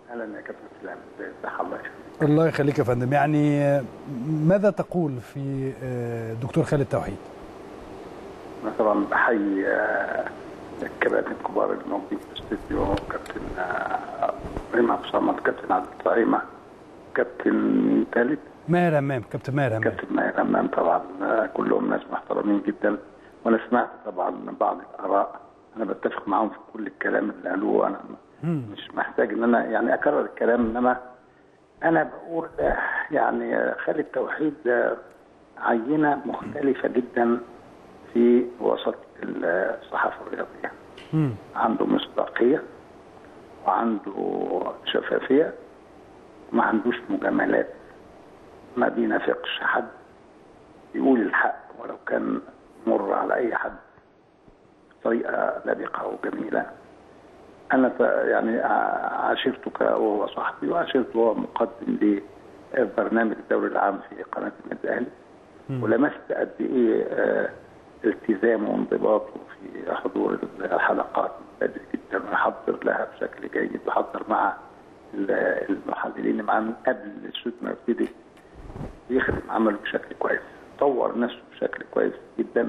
اهلا يا كابتن اسلام ازي الله يخليك الله يخليك يا فندم يعني آه، ماذا تقول في آه، دكتور خالد توحيد انا طبعا بحيي آه، الكباتن الكبار اللي موجودين في الاستديو كابتن آه، ابراهيم عبد الصمد كابتن عبد الطعيمه كابتن مين تالت ماهر همام كابتن ماهر همام كابتن ماهر امام طبعا آه، كلهم ناس محترمين جدا وانا سمعت طبعا بعض الاراء انا بتفق معاهم في كل الكلام اللي قالوه انا مش محتاج ان انا يعني اكرر الكلام انما انا بقول آه، يعني آه، خالد توحيد آه، عينه مختلفه جدا في وسط الصحافه الرياضيه مم. عنده مصداقيه وعنده شفافيه ما عندوش مجاملات ما بينافقش حد يقول الحق ولو كان مر على اي حد بطريقه لبقه وجميله انا ف- يعني ع- عاشرته ك- وهو صاحبي وعاشرته وهو مقدم لبرنامج الدوري العام في قناه النادي الاهلي ولمست قد ايه آه، التزامه وانضباطه في حضور الحلقات بدري جدا ويحضر لها بشكل جيد ويحضر مع ال- المحللين اللي معاه من قبل الشوط ما يبتدي يخدم عمله بشكل كويس طور نفسه بشكل كويس جدا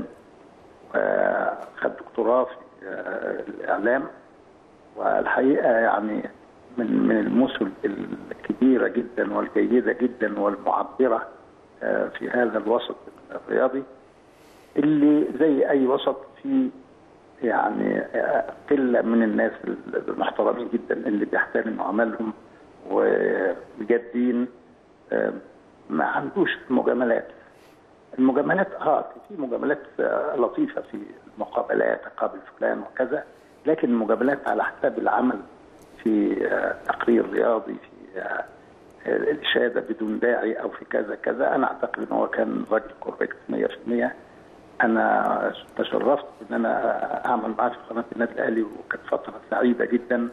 وخد دكتوراه في آه، الاعلام والحقيقه يعني من من المثل الكبيره جدا والجيده جدا والمعبره آه، في هذا الوسط الرياضي اللي زي اي وسط في يعني آه، قله من الناس المحترمين جدا اللي بيحترموا عملهم وجادين آه، ما عندوش مجاملات المجاملات اه في مجاملات آه، لطيفه في المقابلات قابل فلان وكذا لكن المجاملات على حساب العمل في آه، تقرير رياضي في آه، الاشاده بدون داعي او في كذا كذا انا اعتقد ان هو كان راجل كوريكت 100% انا تشرفت ان انا اعمل معاه في قناه النادي الاهلي وكانت فتره سعيده جدا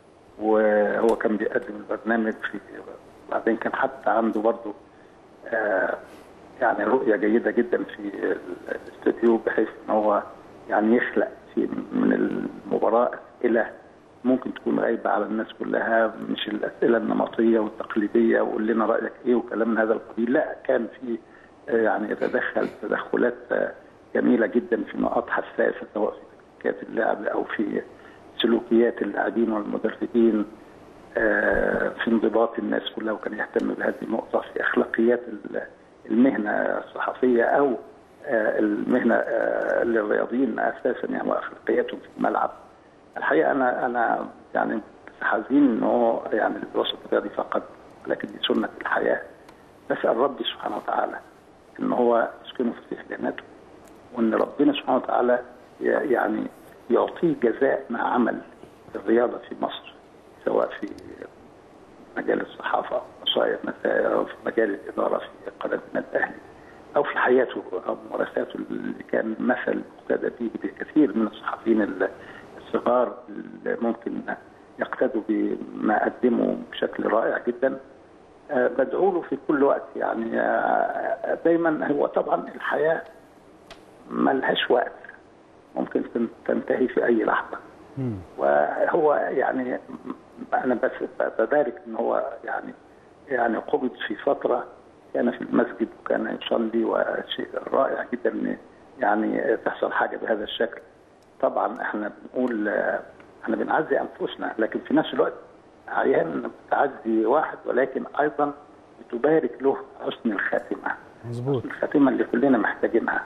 وهو كان بيقدم البرنامج في بعدين كان حتى عنده برضه آه، يعني رؤيه جيده جدا في الاستوديو بحيث ان هو يعني يخلق في من المباراه اسئله ممكن تكون غايبه على الناس كلها مش الاسئله النمطيه والتقليديه وقول لنا رايك ايه وكلام من هذا القبيل لا كان في آه، يعني يتدخل تدخلات آه، جميله جدا في نقاط حساسه سواء في تكتيكات اللعب او في سلوكيات اللاعبين والمدربين آه، في انضباط الناس كلها وكان يهتم بهذه النقطة في أخلاقيات ال- المهنة الصحفية أو آه، المهنة آه، للرياضيين أساسا يعني وأخلاقياتهم في الملعب الحقيقة أنا أنا يعني حزين إنه يعني الوسط الرياضي فقط لكن دي سنة الحياة بسأل ربي سبحانه وتعالى إن هو يسكنه في جناته وإن ربنا سبحانه وتعالى ي- يعني يعطيه جزاء ما عمل في الرياضة في مصر سواء في مجال الصحافة مصايب مسائل أو في مجال الإدارة في قناة النادي الأهلي أو في حياته أو ممارساته اللي كان مثل مقتدى به بكثير من الصحفيين الصغار اللي ممكن يقتدوا بما قدمه بشكل رائع جدا آه، بدعو له في كل وقت يعني آه، دايما هو طبعا الحياة ملهاش وقت ممكن تن- تنتهي في أي لحظة مم. وهو يعني انا بس ببارك ان هو يعني يعني قبض في فتره كان في المسجد وكان يصلي وشيء رائع جدا ان يعني تحصل حاجه بهذا الشكل طبعا احنا بنقول آه، احنا بنعزي انفسنا لكن في نفس الوقت احيانا بتعزي واحد ولكن ايضا بتبارك له حسن الخاتمه مظبوط حسن الخاتمه اللي كلنا محتاجينها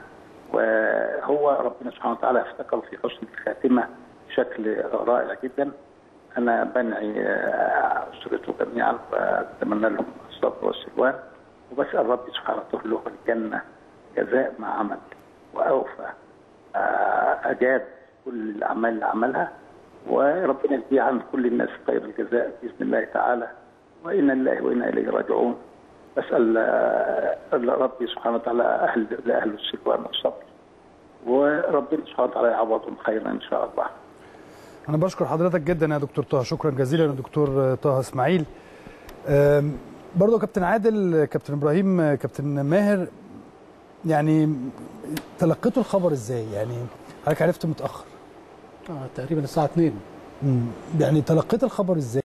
وهو ربنا سبحانه وتعالى افتكره في حسن الخاتمه بشكل رائع جدا انا بنعي آه، اسرته جميعا واتمنى لهم الصبر والسلوان وبسال ربي سبحانه وتعالى له الجنه جزاء ما عمل واوفى آه، اجاد كل الاعمال اللي عملها وربنا يجزيه عن كل الناس خير الجزاء باذن الله تعالى وانا لله وانا اليه راجعون بسال آه، ربي سبحانه وتعالى اهل لاهل السلوان والصبر وربنا سبحانه وتعالى يعوضهم خيرا ان شاء الله انا بشكر حضرتك جدا يا دكتور طه شكرا جزيلا يا دكتور طه اسماعيل أم، برضه كابتن عادل كابتن ابراهيم كابتن ماهر يعني تلقيتوا الخبر ازاي يعني حضرتك عرفت متاخر آه تقريبا الساعه 2 مم. يعني تلقيت الخبر ازاي